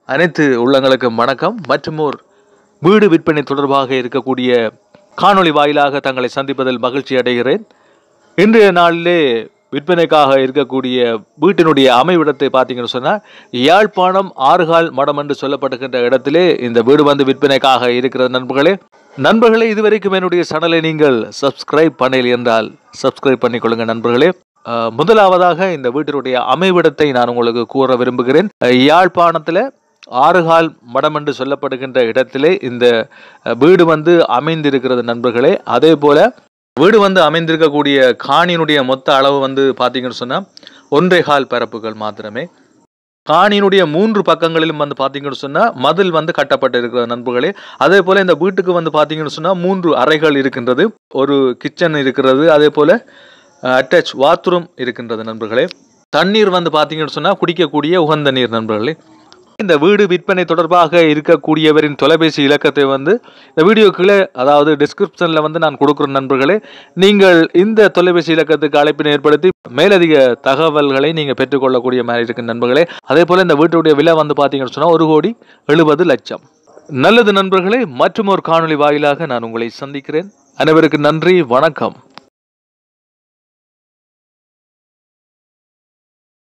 அனைத்து உள்ளங்களுக்கும் வணக்கம் மற்றும் ஓர் வீடு விற்பனை தொடர்பாக இருக்கக்கூடிய காணொளி வாயிலாக தங்களை சந்திப்பதில் மகிழ்ச்சி அடைகிறேன் இன்றைய நாளிலே விற்பனைக்காக இருக்கக்கூடிய வீட்டினுடைய அமைவிடத்தை பார்த்தீங்கன்னு சொன்னால் யாழ்ப்பாணம் ஆறுகால் மடம் என்று சொல்லப்படுகின்ற இடத்திலே இந்த வீடு வந்து விற்பனைக்காக இருக்கிறது நண்பர்களே நண்பர்களே இதுவரைக்கும் என்னுடைய சேனலை நீங்கள் சப்ஸ்கிரைப் பண்ணல என்றால் சப்ஸ்கிரைப் பண்ணிக்கொள்ளுங்க நண்பர்களே அஹ், முதலாவதாக இந்த வீட்டினுடைய அமைவிடத்தை நான் உங்களுக்கு கூற விரும்புகிறேன் அஹ், யாழ்ப்பாணத்தில் ஆறுகால் மடம் என்று சொல்லப்படுகின்ற இடத்திலே இந்த அஹ், வீடு வந்து அமைந்திருக்கிறது நண்பர்களே அதே போல வீடு வந்து அமைந்திருக்கக்கூடிய காணியினுடைய மொத்த அளவு வந்து பார்த்தீங்கன்னு சொன்னால் ஒன்றே கால் பரப்புகள் மாத்திரமே காணியினுடைய மூன்று பக்கங்களிலும் வந்து பார்த்தீங்கன்னு சொன்னால் மதில் வந்து கட்டப்பட்டு இருக்கிறது நண்பர்களே அதே போல் இந்த வீட்டுக்கு வந்து பார்த்தீங்கன்னு சொன்னால் மூன்று அறைகள் இருக்கின்றது ஒரு கிச்சன் இருக்கிறது அதே போல் அட்டாச் பாத்ரூம் இருக்கின்றது நண்பர்களே தண்ணீர் வந்து பார்த்தீங்கன்னு சொன்னால் குடிக்கக்கூடிய உகந்த நீர் நண்பர்களே இந்த வீடு விற்பனை தொடர்பாக இருக்கக்கூடியவரின் தொலைபேசி இலக்கத்தை வந்து இந்த வீடியோ கீழே அதாவது டிஸ்கிரிப்ஷனில் வந்து நான் கொடுக்குற நண்பர்களே நீங்கள் இந்த தொலைபேசி இலக்கத்துக்கு அழைப்பினை ஏற்படுத்தி மேலதிக தகவல்களை நீங்கள் பெற்றுக்கொள்ளக்கூடிய மாதிரி இருக்கு நண்பர்களே அதே போல் இந்த வீட்டுடைய விலை வந்து பார்த்தீங்கன்னு சொன்னால் ஒரு கோடி எழுபது லட்சம் நல்லது நண்பர்களே மற்றும் ஒரு காணொளி வாயிலாக நான் உங்களை சந்திக்கிறேன் அனைவருக்கு நன்றி வணக்கம்